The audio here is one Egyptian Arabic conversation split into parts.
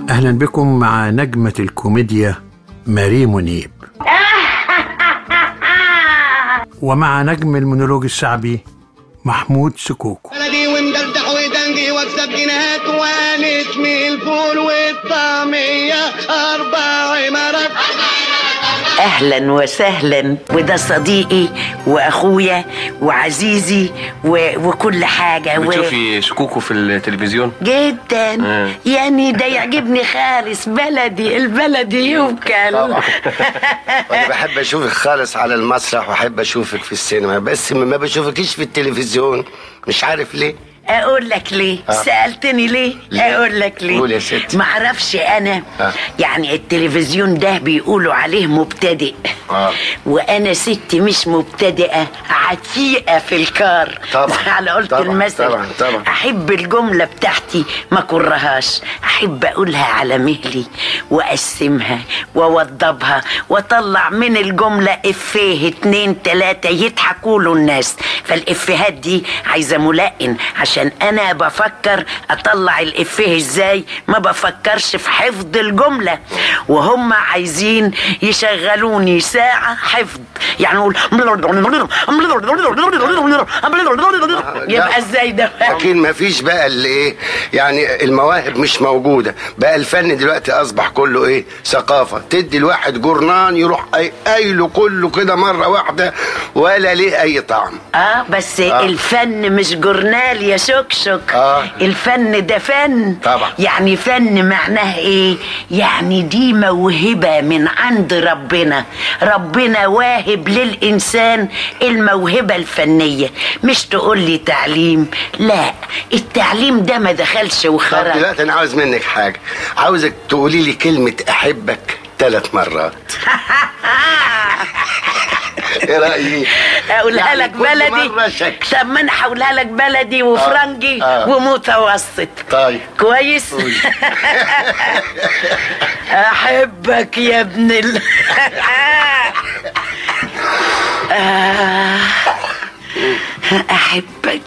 أهلا بكم مع نجمة الكوميديا ماري منيب ومع نجم المونولوج الشعبي محمود سكوكو بلدي ومدردح ودنجي واكسب جنيهات وانس من الفول والطعمية أربع عمارات اهلا وسهلا وده صديقي واخويا وعزيزي و... وكل حاجه و... بتشوفي شكوكو في التلفزيون جدا آه. يعني ده يعجبني خالص بلدي البلدي يوكل انا بحب اشوفك خالص على المسرح واحب اشوفك في السينما بس ما بشوفكيش في التلفزيون مش عارف ليه اقول لك ليه آه. سالتني ليه ليه؟ اقول لك ليه قول يا ستي. معرفش انا آه. يعني التلفزيون ده بيقولوا عليه مبتدئ آه. وانا ست مش مبتدئه عتيقه في الكار طبعا. على قلت طبعا، المثل طبعا، طبعا. احب الجمله بتاعتي ما كرهاش احب اقولها على مهلي واقسمها واوضبها واطلع من الجمله افيه اتنين تلاته يضحكوا له الناس فالافيهات دي عايزه ملقن عشان انا بفكر اطلع الافيه ازاي ما بفكرش في حفظ الجمله وهم عايزين يشغلوني ساعه حفظ يعني اقول يبقى ازاي ده لكن ما فيش بقى اللي ايه يعني المواهب مش موجوده بقى الفن دلوقتي اصبح كله ايه ثقافه تدي الواحد جرنان يروح أي- قايله كله كده مره واحده ولا ليه اي طعم اه بس آه. الفن مش جورنال يا شكشك آه. الفن ده فن طبعا. يعني فن معناه ايه يعني دي موهبة من عند ربنا ربنا واهب للإنسان الموهبة الفنية مش تقول لي تعليم لا التعليم ده ما دخلش طب وخرج دلوقتي انا عاوز منك حاجه عاوزك تقولي لي كلمه احبك ثلاث مرات ايه رايك اقولها يعني لك كل بلدي مرة شكل. طب ما انا هقولها لك بلدي وفرنجي آه. ومتوسط طيب كويس احبك يا ابن ال آه، احبك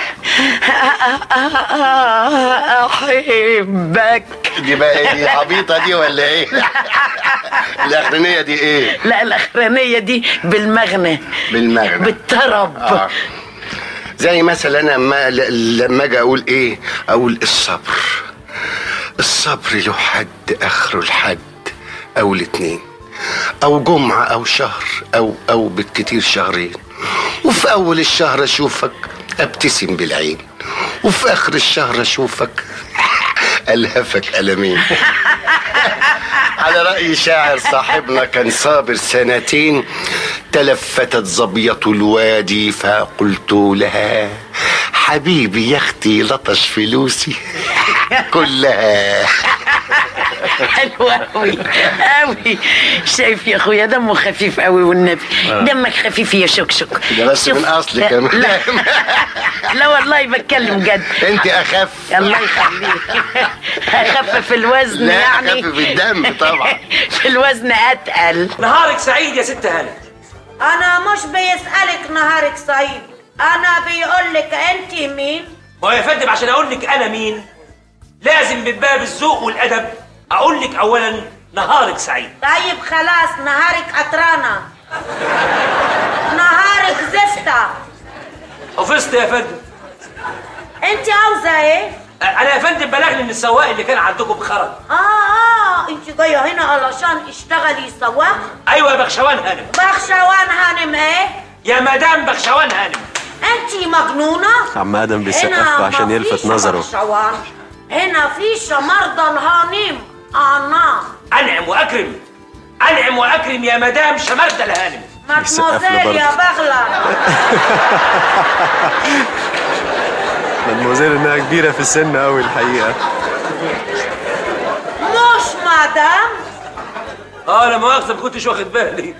احبك دي بقى ايه دي عبيطه دي ولا ايه الاخرانيه دي ايه لا الاخرانيه دي بالمغنى بالمغنى. بالطرب آه. زي مثلا انا لما لما اجي اقول ايه اقول الصبر الصبر له حد اخره الحد او الاتنين او جمعة او شهر او او بالكتير شهرين وفي اول الشهر اشوفك ابتسم بالعين وفي اخر الشهر اشوفك الهفك المين على رأي شاعر صاحبنا كان صابر سنتين تلفتت ظبية الوادي فقلت لها حبيبي يا اختي لطش فلوسي كلها حلوة أوي أوي شايف يا أخويا دمه خفيف أوي والنبي دمك خفيف يا شكشك ده بس شوف- من أصل لا- كمان. لا, لا والله بتكلم جد انت اخف الله يخليك اخفف الوزن لا يعني اخف في الدم طبعا في الوزن اتقل نهارك سعيد يا ست هانم انا مش بيسألك نهارك سعيد انا بيقولك انت مين ما هو يا فندم عشان اقول لك انا مين لازم من باب الذوق والادب اقول لك اولا نهارك سعيد طيب خلاص نهارك قطرانة نهارك زفتة حفظت يا فندم انت عاوزة ايه؟ انا يا فندم بلغني ان السواق اللي كان عندكم خرج اه اه انت جاية هنا علشان اشتغلي سواق ايوه يا بخشوان هانم بخشوان هانم ايه؟ يا مدام بخشوان هانم انت مجنونة؟ عم ادم هنا بيسقف عشان ما يلفت فيش نظره بخشوان هنا في شمردة الهانم انا انعم واكرم انعم واكرم يا مدام شمردة الهانم بيسقف له مدموزيل يا برضه. بغلة مدموزيل انها كبيره في السن قوي الحقيقه مش مدام اه لا مؤاخذه ما كنتش واخد بالي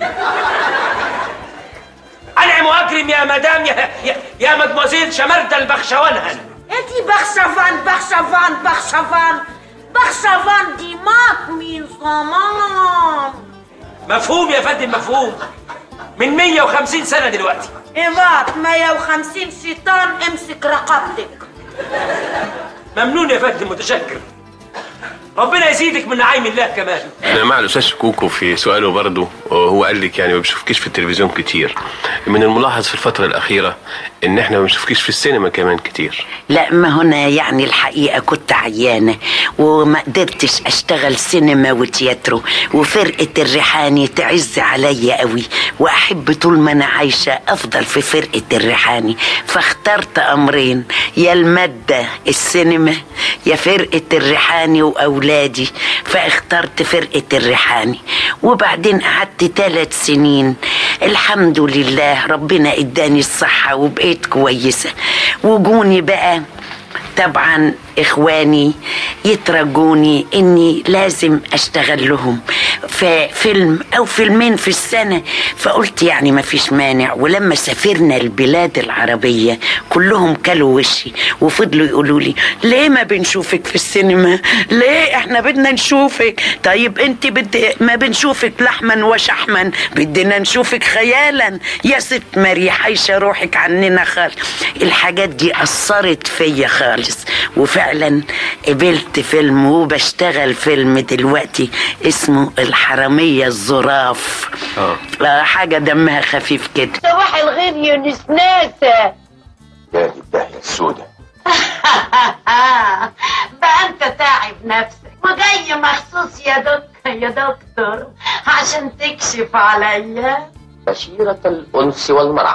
انعم واكرم يا مدام يا يا, يا مدموزيل شمردة البخشوان هانم انتي بخشفان بخشفان بخشفان بخشفان دي مات من زمان مفهوم يا فندم مفهوم من 150 سنه دلوقتي ايوات 150 شيطان امسك رقبتك ممنون يا فندم متشكر ربنا يزيدك من نعيم الله كمان انا مع الاستاذ شكوكو في سؤاله برضه هو قال لك يعني ما بنشوفكيش في التلفزيون كتير من الملاحظ في الفتره الاخيره ان احنا ما بنشوفكيش في السينما كمان كتير لا ما هنا يعني الحقيقة كنت عيانة وما قدرتش أشتغل سينما وتياترو وفرقة الريحاني تعز عليا قوي وأحب طول ما أنا عايشة أفضل في فرقة الريحاني فاخترت أمرين يا المادة السينما يا فرقة الريحاني وأولادي فاخترت فرقة الريحاني وبعدين قعدت ثلاث سنين الحمد لله ربنا اداني الصحة وبقيت كويسة وجوني بقى طبعا اخواني يترجوني اني لازم اشتغل لهم في فيلم او فيلمين في السنه فقلت يعني ما فيش مانع ولما سافرنا البلاد العربيه كلهم كلوا وشي وفضلوا يقولوا لي ليه ما بنشوفك في السينما ليه احنا بدنا نشوفك طيب انت بد... ما بنشوفك لحما وشحما بدنا نشوفك خيالا يا ست ماري حيشه روحك عننا خالص الحاجات دي اثرت فيا خالص وفعلا قبلت فيلم وبشتغل فيلم دلوقتي اسمه الحرامية الظراف اه آه حاجة دمها خفيف كده صباح الخير يا نسناسة يا الدهية السودة بقى انت تعب نفسك وجاي مخصوص يا دكتور يا دكتور عشان تكشف عليا بشيرة الأنس والمرح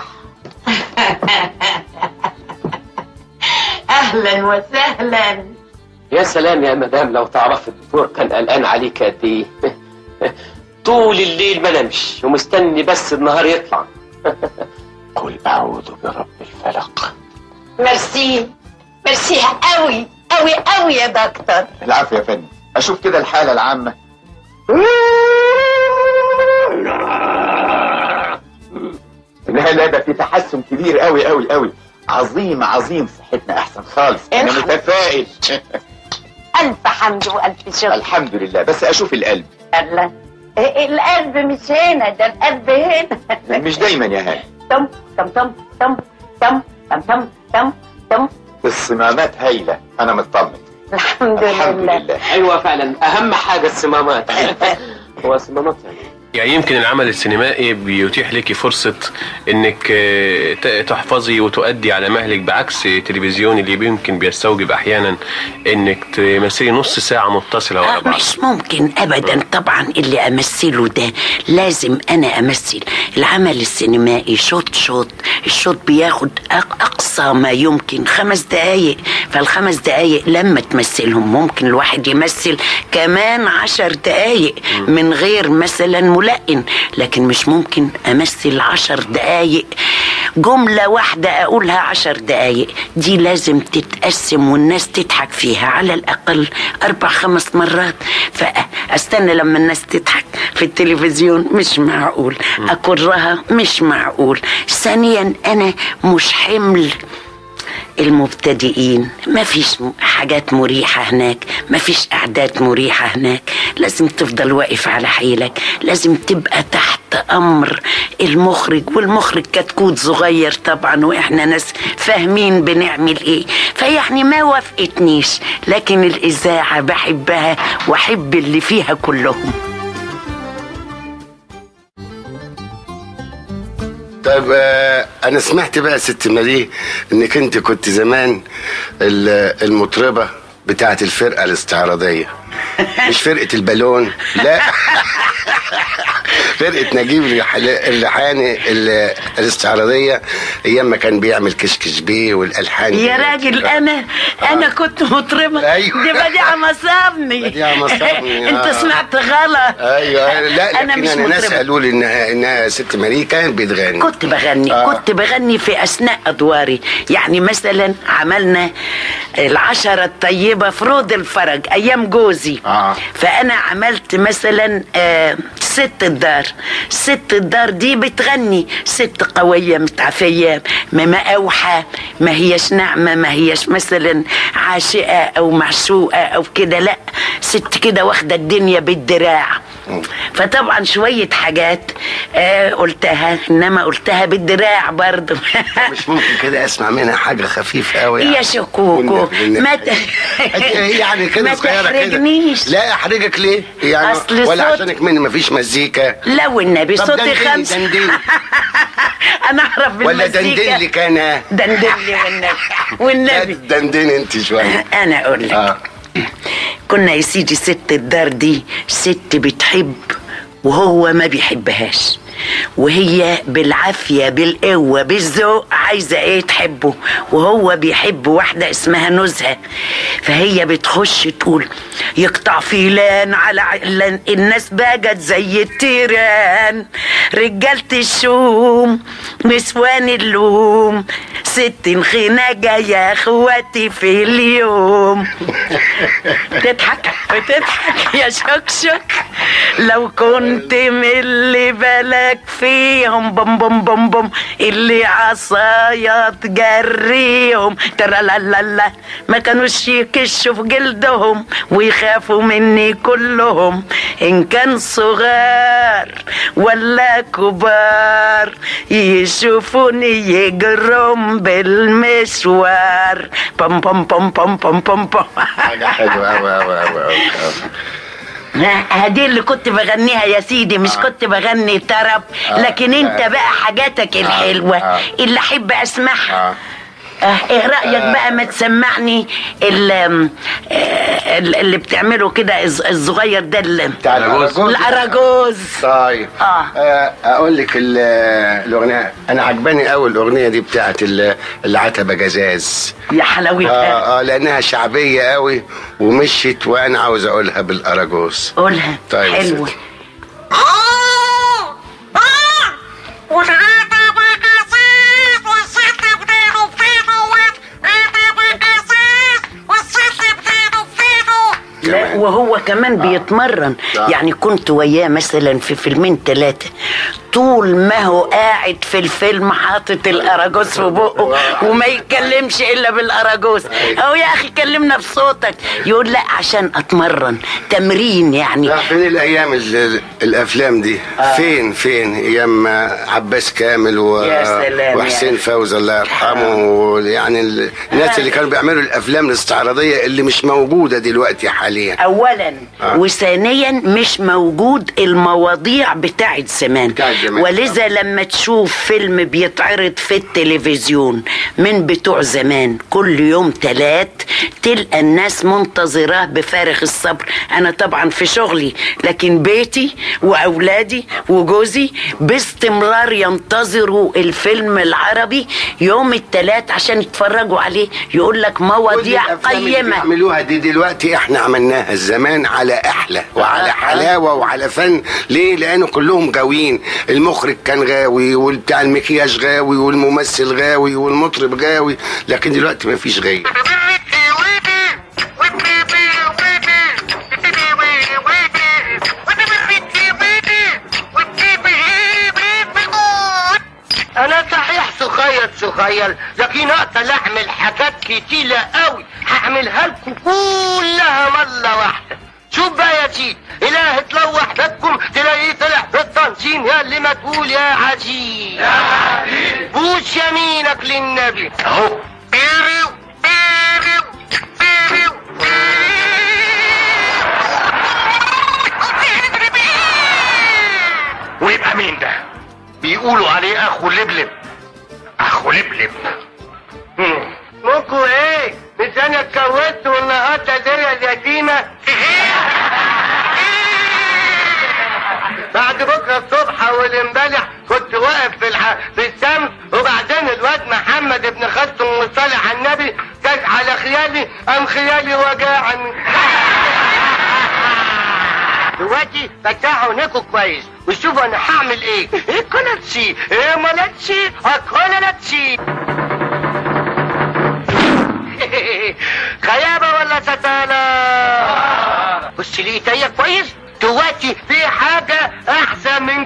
اهلا وسهلا يا سلام يا مدام لو تعرف الدكتور كان قلقان عليك قد ايه طول الليل ما نمش ومستني بس النهار يطلع قل أعوذ برب الفلق ميرسي ميرسي قوي قوي قوي يا دكتور العفو يا فندم اشوف كده الحاله العامه لا لا ده في تحسن كبير قوي قوي قوي عظيم عظيم صحتنا احسن خالص انا الحمد. متفائل الف حمد والف شكر الحمد لله بس اشوف القلب الله إيه القلب مش هنا ده القلب هنا مش دايما يا هاني تم تم تم تم تم تم تم تم تم الصمامات هايله انا مطمن الحمد الحمد لله لله ايوه فعلا اهم حاجه الصمامات هو الصمامات يعني يعني يمكن العمل السينمائي بيتيح لك فرصة انك آه، ت- تحفظي وتؤدي على مهلك بعكس التلفزيون اللي يمكن بيستوجب احيانا انك تمثلي نص ساعة متصلة ورا آه بعض مش ممكن ابدا طبعا اللي امثله ده لازم انا امثل العمل السينمائي شوط شوط الشوط بياخد أق- اقصى ما يمكن خمس دقايق فالخمس دقايق لما تمثلهم ممكن الواحد يمثل كمان عشر دقايق من غير مثلا ملقن لكن مش ممكن امثل عشر دقايق جملة واحدة أقولها عشر دقايق دي لازم تتقسم والناس تضحك فيها على الأقل أربع خمس مرات فأستنى لما الناس تضحك في التلفزيون مش معقول أكرها مش معقول ثانيا أنا مش حمل المبتدئين ما فيش حاجات مريحة هناك ما فيش أعداد مريحة هناك لازم تفضل واقف على حيلك لازم تبقى تحت أمر المخرج والمخرج كتكوت صغير طبعا وإحنا ناس فاهمين بنعمل إيه فيعني ما وافقتنيش لكن الإذاعة بحبها وأحب اللي فيها كلهم طيب آه، انا سمعت بقى يا ست ماري انك انت كنت زمان ال- المطربه بتاعت الفرقه الاستعراضيه مش فرقه البالون لا فرقه نجيب الريح- الريحاني ال- الاستعراضيه ايام ما كان بيعمل كشكش بيه والالحان يا راجل انا انا كنت مطربه أيوة. دي بديعه مصابني بديعة مصابني، انت آه. سمعت غلط ايوه لا لكن أنا انا, مش أنا ناس مطربة. قالوا لي انها انها ست ماري كانت بتغني كنت بغني آه. آه. كنت بغني في اثناء ادواري يعني مثلا عملنا العشرة الطيبة في رود الفرج ايام جوزي آه. فانا عملت مثلا آه ست الدرجات الدار ست الدار دي بتغني ست قوية متعفية ما ما أوحى ما هيش ناعمة ما هيش مثلا عاشقة أو معشوقة أو كده لا ست كده واخدة الدنيا بالدراع فطبعا شوية حاجات آه قلتها إنما قلتها بالدراع برضو مش ممكن كده اسمع منها حاجه خفيفه قوي يا شكوكو ما ت... يعني كده ما صغيره كده تحرجنيش لا احرجك ليه يعني أصل ولا صوت- عشانك مني مفيش مزيكا لا والنبي طب صوتي دندني- خمسة دندني. انا اعرف ولا بالمزيكا دندن لي كان دندن لي والنبي والنبي دندن انت شويه انا اقول لك آه. كنا يا سيدي ست الدار دي ست بتحب وهو ما بيحبهاش وهي بالعافية بالقوة بالذوق عايزة ايه تحبه وهو بيحب واحدة اسمها نزهة فهي بتخش تقول يقطع فيلان على علان الناس بقت زي التيران رجالة الشوم نسوان اللوم ست خناجة يا اخواتي في اليوم تضحك بتضحك يا شكشك لو كنت من اللي بالك فيهم بم بم بم بم اللي عصايا تجريهم ترى لا لا لا ما كانوش يكشوا في جلدهم ويخافوا مني كلهم ان كان صغار ولا كبار يشوفوني يجرم بالمشوار بم بم بم بم بم بم بم حاجه حلوه قوي قوي قوي قوي هدي اللي كنت بغنيها يا سيدي مش كنت بغني طرب آه. لكن انت آه. بقى حاجاتك آه. الحلوة آه. اللي احب اسمعها آه. آه، ايه رأيك بقى ما تسمعني ال- آم، آه، ال- اللي بتعمله كده الز- الصغير ده ال- بتاع الأراجوز الأراجوز طيب آه. آه، اقول لك ال- الاغنيه انا عجباني قوي الاغنيه دي بتاعت ال- العتبه جزاز يا حلاوتها اه اه لانها شعبيه قوي ومشيت وانا عاوز اقولها بالاراجوز قولها طيب يا حلوة ستي. لا كمان. وهو كمان بيتمرن آه. يعني كنت وياه مثلا في فيلمين ثلاثة طول ما هو قاعد في الفيلم حاطط الاراجوز في بقه وما يتكلمش الا بالاراجوز او يا اخي كلمنا بصوتك يقول لا عشان اتمرن تمرين يعني لا فين الايام ال- الافلام دي فين فين ايام عباس كامل و... يا سلام وحسين يا فوزي الله يرحمه يعني ال- الناس اللي كانوا بيعملوا الافلام الاستعراضيه اللي مش موجوده دلوقتي حاليا اولا آه. وثانيا مش موجود المواضيع بتاعت زمان بتاعت زمان. ولذا لما تشوف فيلم بيتعرض في التلفزيون من بتوع زمان كل يوم تلات تلقى الناس منتظراه بفارغ الصبر انا طبعا في شغلي لكن بيتي واولادي وجوزي باستمرار ينتظروا الفيلم العربي يوم التلات عشان يتفرجوا عليه يقول لك مواضيع كل الأفلام اللي قيمه بيعملوها دي دلوقتي احنا عملناها زمان على احلى وعلى آه. حلاوه وعلى فن ليه لانه كلهم غاويين المخرج كان غاوي والبتاع المكياج غاوي والممثل غاوي والمطرب غاوي لكن دلوقتي مفيش غاوي انا صحيح صغير صغير لكن اقدر اعمل حاجات كتيرة قوي هعملها لكم كلها مرة واحدة شوف بقى يا سيدي اله تلوح بكم تلاقيه طلع بالتنظيم يا اللي ما تقول يا عزيز يا عزيز بوس يمينك للنبي اهو ويبقى مين ده بيقولوا عليه اخو لبلب اخو لبلب ممكن ايه مش انا اتجوزت والنهارده درع اليتيمه بعد بكره الصبح والامبارح كنت واقف في الح... في الشمس وبعدين الواد محمد ابن خالته المصطلح على النبي جاي على خيالي ام خيالي وجعني دلوقتي فتحوا عينيكوا كويس وشوفوا انا هعمل ايه ايه كولاتشي ايه مالاتشي اكولاتشي خيابة ولا ستانة بص لي ايديا كويس دلوقتي في حاجة احسن من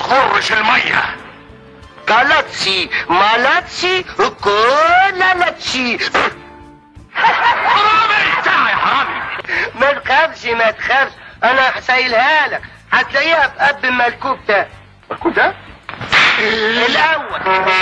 تخرش الميه جالاتسي مالاتسي كولالاتسي حرامي انت يا حرامي ما تخافش ما تخافش انا هسيلها لك هتلاقيها في قلب الملكوب ده الملكوب ده؟ الاول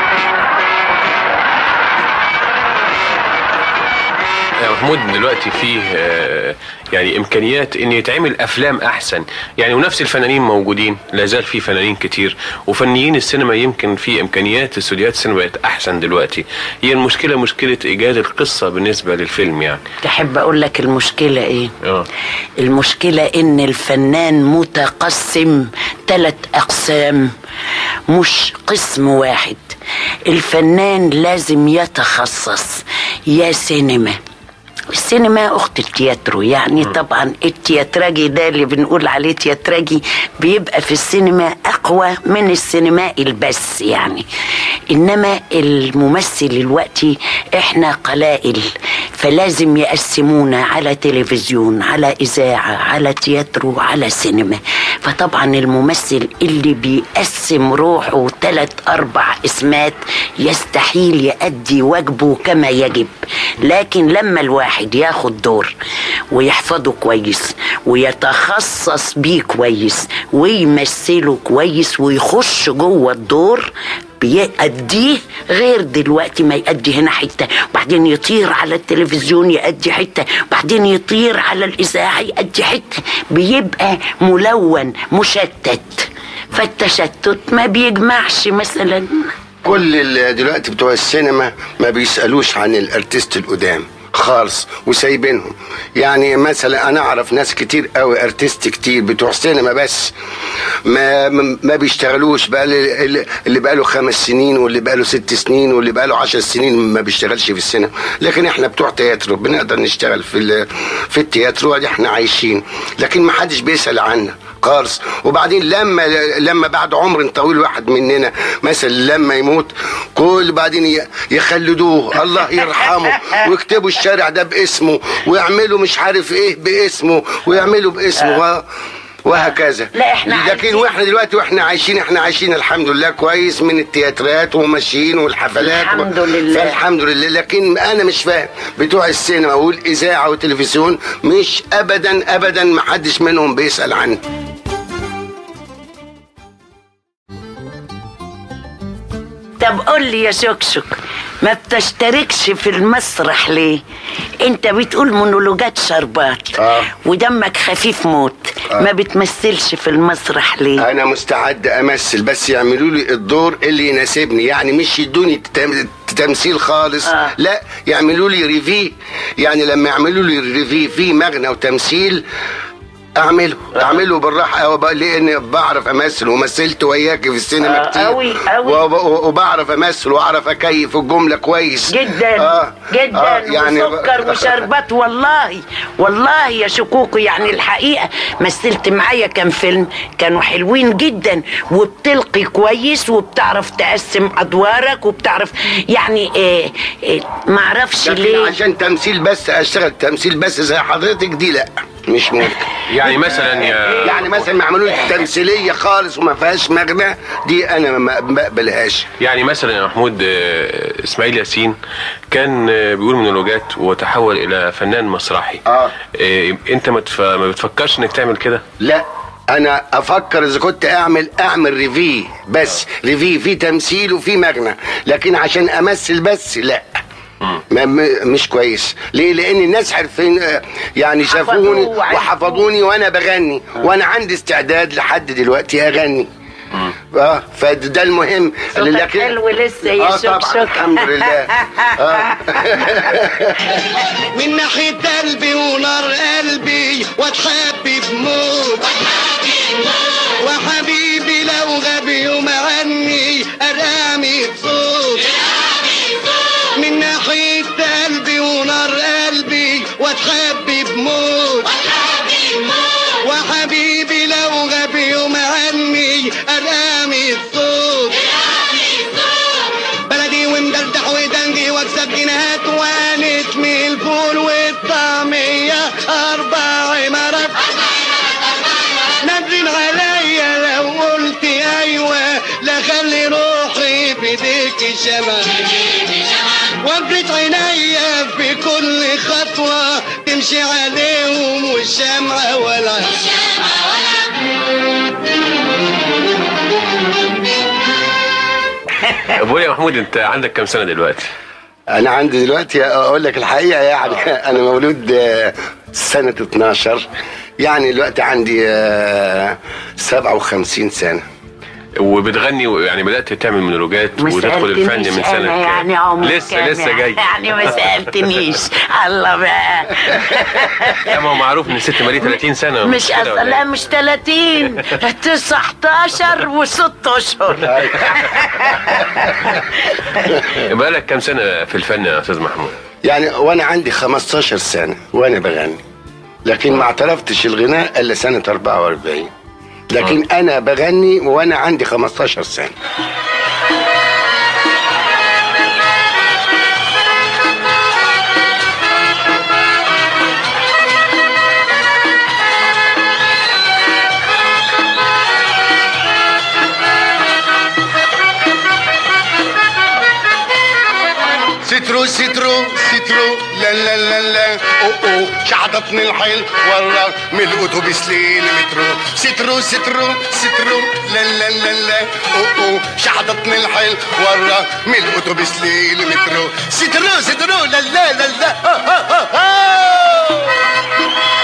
يا محمود دلوقتي فيه آه، يعني امكانيات ان يتعمل افلام احسن يعني ونفس الفنانين موجودين لا زال في فنانين كتير وفنيين السينما يمكن في امكانيات استوديوهات السينما بقت احسن دلوقتي هي المشكله مشكله ايجاد القصه بالنسبه للفيلم يعني تحب اقول لك المشكلة ايه اه المشكلة ان الفنان متقسم ثلاث اقسام مش قسم واحد الفنان لازم يتخصص يا سينما السينما اخت التياترو يعني طبعا التياتراجي ده اللي بنقول عليه تياتراجي بيبقى في السينما اقوى من السينمائي البس يعني انما الممثل الوقتي احنا قلائل فلازم يقسمونا على تلفزيون على اذاعه على تياترو على سينما فطبعا الممثل اللي بيقسم روحه ثلاث اربع اسمات يستحيل يأدي واجبه كما يجب لكن لما الواحد ياخد دور ويحفظه كويس ويتخصص بيه كويس ويمثله كويس ويخش جوه الدور بيأديه غير دلوقتي ما يأدي هنا حتة وبعدين يطير على التلفزيون يأدي حتة وبعدين يطير على الإذاعة يأدي حتة بيبقى ملون مشتت فالتشتت ما بيجمعش مثلا كل ال- دلوقتي بتوع السينما ما بيسألوش عن الارتست القدام خالص وسايبينهم يعني مثلا انا اعرف ناس كتير قوي ارتست كتير بتوع سينما بس ما ما ما بيشتغلوش بقى اللي اللي بقى له خمس سنين واللي بقى له ست سنين واللي بقى له عشر سنين ما بيشتغلش في السينما لكن احنا بتوع تياترو بنقدر نشتغل في ال- في التياترو ادي احنا عايشين لكن ما حدش بيسأل عنا خالص وبعدين لما لما بعد عمر طويل واحد مننا مثلا لما يموت كل بعدين ي- يخلدوه الله يرحمه ويكتبوا الشارع ده باسمه ويعملوا مش عارف ايه باسمه ويعملوا باسمه و- وهكذا لا، إحنا لكن عايزين- واحنا دلوقتي واحنا عايشين احنا عايشين الحمد لله كويس من التياترات وماشيين والحفلات الحمد لله. فالحمد لله لكن انا مش فاهم بتوع السينما والاذاعه والتلفزيون مش ابدا ابدا ما حدش منهم بيسال عني طب قول لي يا شكشك ما بتشتركش في المسرح ليه انت بتقول مونولوجات شربات آه. ودمك خفيف موت آه. ما بتمثلش في المسرح ليه انا مستعد امثل بس يعملوا لي الدور اللي يناسبني يعني مش يدوني تم- تمثيل خالص آه. لا يعملوا لي ريفي يعني لما يعملوا لي ريفي في مغنى وتمثيل اعمله اعمله بالراحه أوي بقى لان بعرف امثل ومثلت وياك في السينما آه، كتير أوي، أوي. وب- وبعرف امثل واعرف اكيف الجمله كويس جدا آه. جدا آه. يعني وسكر وشربات والله والله يا شكوكو يعني الحقيقه مثلت معايا كام فيلم كانوا حلوين جدا وبتلقي كويس وبتعرف تقسم ادوارك وبتعرف يعني إيه إيه معرفش لكن ليه عشان تمثيل بس اشتغل تمثيل بس زي حضرتك دي لا مش ممكن يعني مثلا يا يعني مثلا ما عملوا لي تمثيليه خالص وما فيهاش مغنى دي انا ما ما بقبلهاش يعني مثلا يا محمود آه، اسماعيل ياسين كان آه، بيقول مونولوجات وتحول الى فنان مسرحي اه آه، انت ما تف- ما بتفكرش انك تعمل كده لا انا افكر اذا كنت اعمل اعمل ريفي بس ريفي في تمثيل وفي مغنى لكن عشان امثل بس لا ما م- مش كويس ليه لان الناس عارفين آه، يعني شافوني حفظوه وعرفوه. وحفظوني وانا بغني وانا عندي استعداد لحد دلوقتي اغني اه فده المهم صوتك حلو لسه يا آه طبعا شكشك الحمد لله آه. من ناحية قلبي ونار قلبي واتحبب موت وحبيبي لو غاب يوم عني ارامي صوت من ناحية قلبي ونار قلبي واتحبب موت وحبيبي لو غاب يوم عني ارامي الصوت بلدي ومدردح ودنجي واكسب جنيهات وانت من الفول والطعمية اربع مرات نزل عليا لو قلت جيت شمع وقفت عينيا في كل خطوة تمشي عليهم والشمعة ولا بقول يا محمود انت عندك كام سنه دلوقتي؟ انا عندي دلوقتي اقول لك الحقيقه يعني انا مولود آه، سنه 12 يعني دلوقتي عندي آه، 57 سنه وبتغني يعني بدات تعمل مونولوجات ما وتدخل الفن سألتنيش من سنه أنا كام؟ يعني عمر لسه كام لسه جاي يعني ما سألتنيش الله بقى لا ما هو معروف ان الست ماليه 30 سنه مش كده أصلا ولا لا إيه؟ مش 30 19 وست اشهر بقالك كام سنه في الفن يا استاذ محمود؟ يعني وانا عندي 15 سنه وانا بغني لكن ما اعترفتش الغناء الا سنه 44 لكن انا بغني وانا عندي 15 سنه سترو سترو سترو لا لا لا لا او او شعطتني الحيل والله من الاتوبيس للمترو سترو سترو سترو لا لا لا لا او او شعطتني الحيل والله من الاتوبيس للمترو سترو سترو لا لا لا لا ها ها ها ها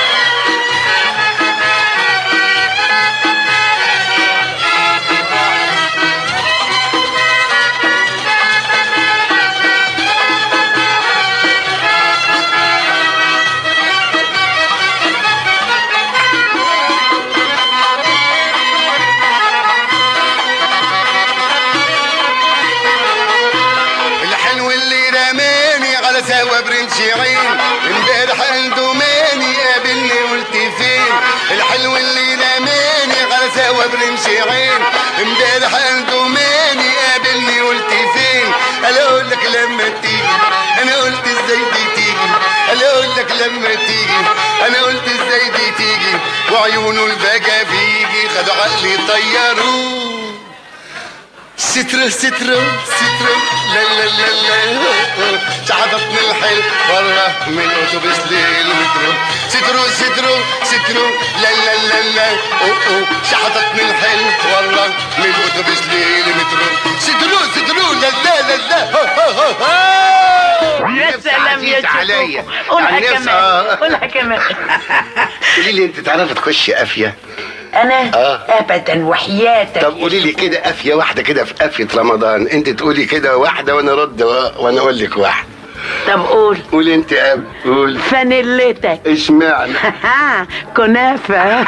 الحلو اللي رماني على سوا برنش عين امبارح عنده ماني قابلني قلت فين الحلو اللي رماني على سوا برنش عين امبارح عنده ماني قابلني قلت فين انا اقول لك لما تيجي انا قلت ازاي دي تيجي انا اقول لك لما تيجي انا قلت ازاي دي تيجي وعيونه البقى بيجي خدوا عقلي طيروه سترو سترو سترو لا لا لا لا شحطتني الحيل برا من الاتوبيس للمترو سترو سترو سترو لا لا لا لا أو أو شحطتني الحيل برا من الاتوبيس للمترو سترو سترو لا لا لا لا هو هو هو يا سلام يا عزيز عليا. شيخ قولها يعني نفسي- آه. كمان قولها كمان قولي لي انت تعرفي تخشي قافيه انا آه. ابدا وحياتك طب قولي لي كده قافيه واحده كده في قافيه رمضان انت تقولي كده واحده وانا ارد و- وانا اقول لك واحده طب قول قولي انت قبل قولي فانيلتك اشمعنى كنافة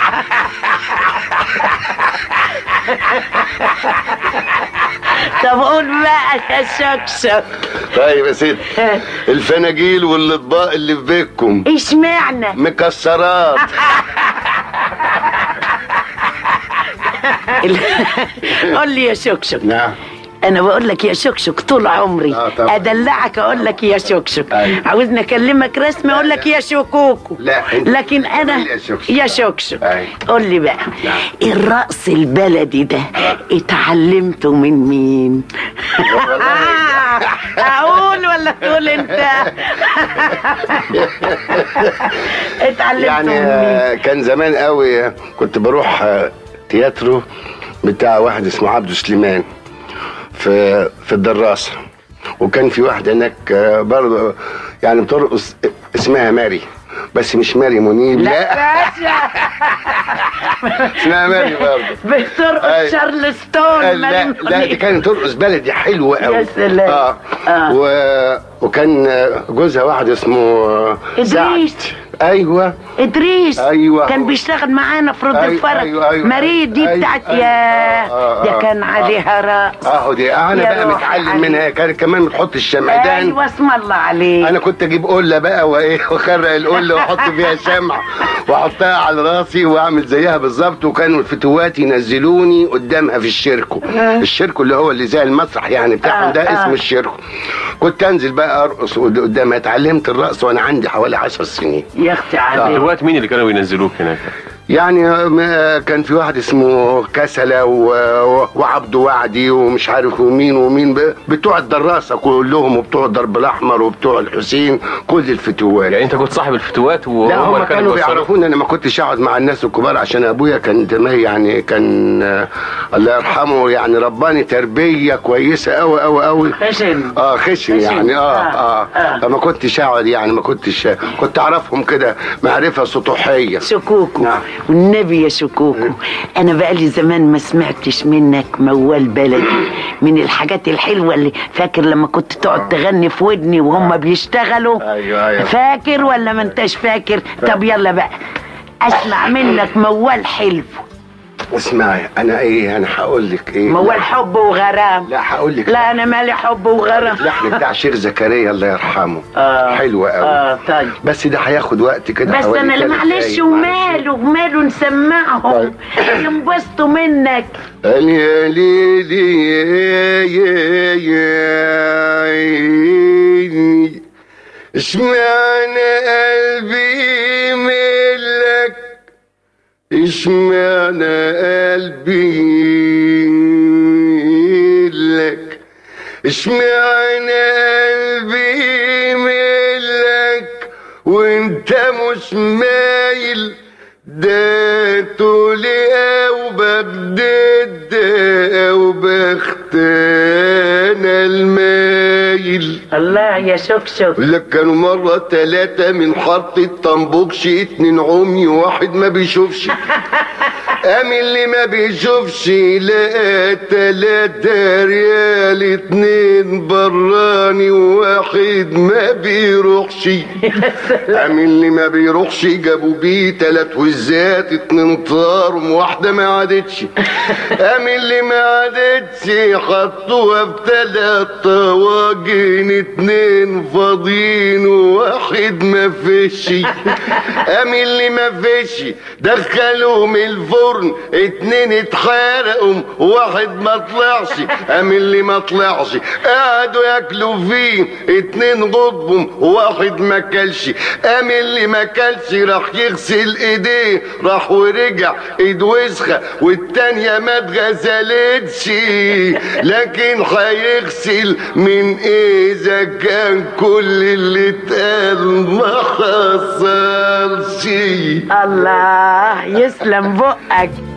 طب قول بقى يا شكشك طيب يا ست الفناجيل والاطباق اللي في بيتكم اشمعنى مكسرات قول لي يا شكشك نعم انا بقول لك يا شكشك طول عمري آه طبعا. ادلعك اقول لك يا شكشك أيوة. عاوزني اكلمك رسمي اقول لك يا شكوكو لا، أنت لكن انا قولي يا شكشك. يا شكشك أيوة. قول لي بقى الرقص البلدي ده اتعلمته من مين اقول ولا تقول انت اتعلمته يعني من مين آه، كان زمان قوي كنت بروح آه، تياترو بتاع واحد اسمه عبده سليمان في في الدراسه وكان في واحده هناك آه، برضه يعني بترقص اسمها ماري بس مش ماري منيب لا, باشا اسمها ماري برضه بترقص أيوة. شارلستون لا لا ماري دي كانت ترقص بلدي حلوه قوي يا سلام. اه, آه. و... وكان آه، جوزها واحد اسمه آه، سعد. ادريس ايوه ادريس أيوة. كان بيشتغل معانا في رد أيوة، الفرج أيوة، أيوة، ماري دي أيوة، بتاعت أيوة. يا آه، آه، ده آه. كان عليها رقص اهو دي انا يا بقى روحي متعلم عليك. منها كانت كمان بتحط الشمعدان ايوه اسم الله عليك انا كنت اجيب قله بقى وايه واخرق القله واحط فيها شمع واحطها على راسي واعمل زيها بالظبط وكانوا الفتوات ينزلوني قدامها في الشركو الشركو اللي هو اللي زي المسرح يعني بتاعهم آه، ده آه. اسمه الشركو كنت انزل بقى ارقص قد- قدامها اتعلمت الرقص وانا عندي حوالي عشر سنين يا اختي عليك دلوقتي مين اللي كانوا بينزلوك هناك؟ يعني ما- كان في واحد اسمه كسلة و- وعبد وعدي ومش عارف ومين ومين ب- بتوع الدراسة كلهم وبتوع الدرب الأحمر وبتوع الحسين كل الفتوات يعني انت كنت صاحب الفتوات وهم لا هم اللي كانوا بيوصلوك؟ بيعرفوني انا ما كنتش اقعد مع الناس الكبار عشان ابويا كان دماغي يعني كان آه، الله يرحمه يعني رباني تربيه كويسه قوي قوي قوي خشن اه خشن خشن. يعني اه آه، اه, فما كنتش اقعد يعني ما كنتش كنت اعرفهم كده معرفه سطوحيه شكوكو والنبي يا شكوكو انا بقالي زمان ما سمعتش منك موال بلدي من الحاجات الحلوه اللي فاكر لما كنت تقعد تغني في ودني وهم بيشتغلوا ايوه ايوه فاكر ولا ما انتش فاكر طب يلا بقى اسمع منك موال حلو اسمعي انا ايه انا هقول لك ايه موال حب وغرام لا هقول لك لا انا مالي حب وغرام اللحن بتاع شيخ زكريا الله يرحمه آه. حلو قوي اه طيب بس ده هياخد وقت كده بس حوالي انا اللي تلات معلش دقايق. وماله وماله نسمعهم ينبسطوا منك يا ليلي يا يا يا اشمعنى قلبي ملك اشمعنى قلبي ملك اشمعنى قلبي ملك وانت مش مايل ده تولي او بجدد او بختانا المايل الله يا شكشك لك كانوا مرة تلاتة من حارة الطنبوكش اتنين عمي وواحد ما بيشوفش قام اللي ما بيشوفش لقى تلاتة ريال اتنين براني وواحد ما بيروحش قام اللي ما بيروحش جابوا بيه تلات وزات اتنين طارم واحدة ما عادتش قام اللي ما عادتش حطوها في تلات طواجن اتنين فاضيين وواحد ما فيش قام اللي ما فيش دخلوهم الفرن اتنين اتحرقوا واحد ما طلعش قام اللي ما طلعش قعدوا ياكلوا فيه اتنين غضبهم واحد ما كلش قام اللي ما كلش راح يغسل ايديه راح ورجع ايد وسخه والتانية ما اتغسلتش لكن هيغسل من ايه اذا كان كل اللي اتقال ما حصلش الله يسلم بقك